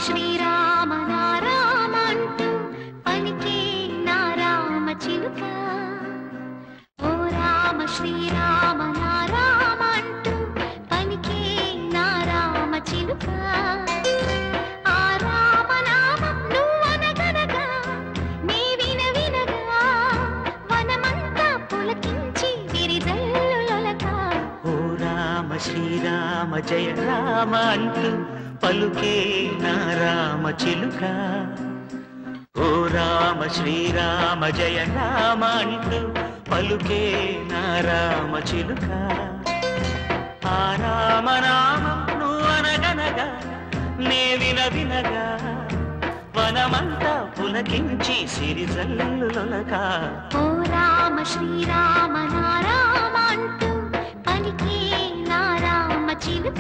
శ్రీరామ నారామ అంటూ పలికే నారామ చిలుక ఓ రామ శ్రీరామ నారామ అంటూ పలికే నారామ చిలుక ఆ రామనామం నువ్వనగనగా నీ విన వినగా వనమంతా పులకించి విరిజల్లులొలక ఓ రామ శ్రీరామ జయ రామ అంటూ పలుకే నా రామ చిలుక ఓ రామ శ్రీరామ జయ రామ అంటూ పలుకే నా రామ చిలుక ఆ రామ నామం నువ్వు అనగనగా నే విన వినగా వనమంతా పులకించి సిరిజల్లులొలక ఓ రామ శ్రీరామ నారామ అంటూ పలికే నారామ చిలుక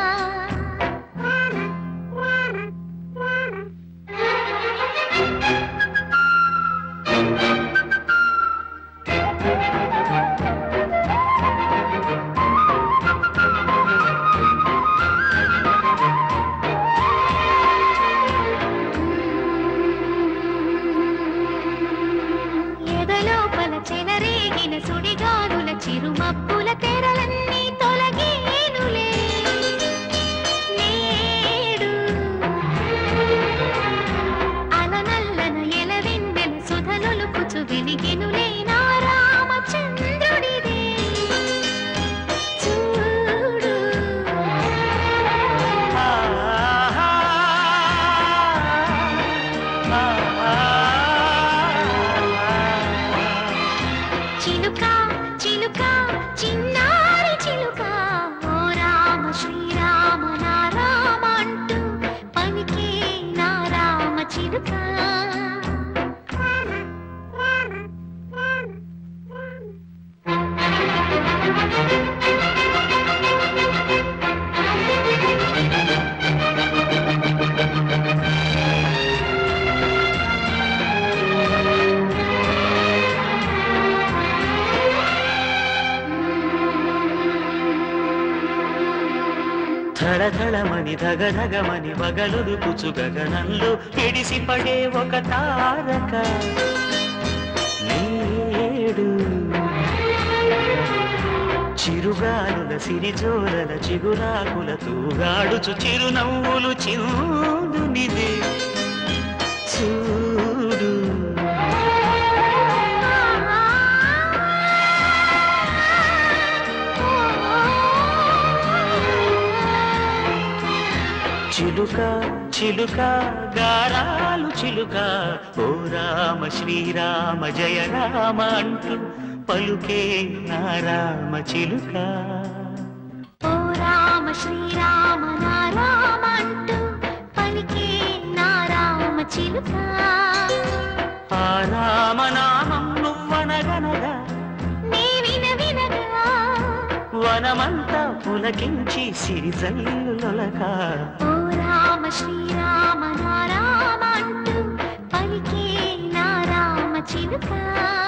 ఎదలోపల చెలరేగిన సుడిగాలుల చిరుమప్పుల తెరలన్నీ తొలగేనులే నేడు అలనల్లన ఎలవెన్నెల సుధనులుకుచు వెలిగెనులే నా రామచంద్రుడిదే చూడు చిలుక చిలుక చిన్నారి చిలుక ఓ రామ శ్రీరామ నారామ అంటూ పలికే నారామ చిలుక ధడధడమని ధగధగమని వగలురుకుచు గగనంలో ఎడిసి పడే ఒక తారక నేడు చిరుగాలుల సిరిజోరల చిగురాకుల తూగాడుచు చిరునవ్వులు చిందునిదే చూడు చిలుక చిలుక గారాలు చిలుక ఓ రామ శ్రీరామ జయ రామ అంటూ పలుకే నా రామ చిలుక ఓ రామ శ్రీరామ నారామ అంటూ పలికే నారామ చిలుక ఆ రామనామం నువ్వనగనగా నీ విన వినగా వనమంతా పులకించి సిరిజల్లులొలక ఓ రామ శ్రీరామ నారామ అంటూ పలికే నారామ చిలుక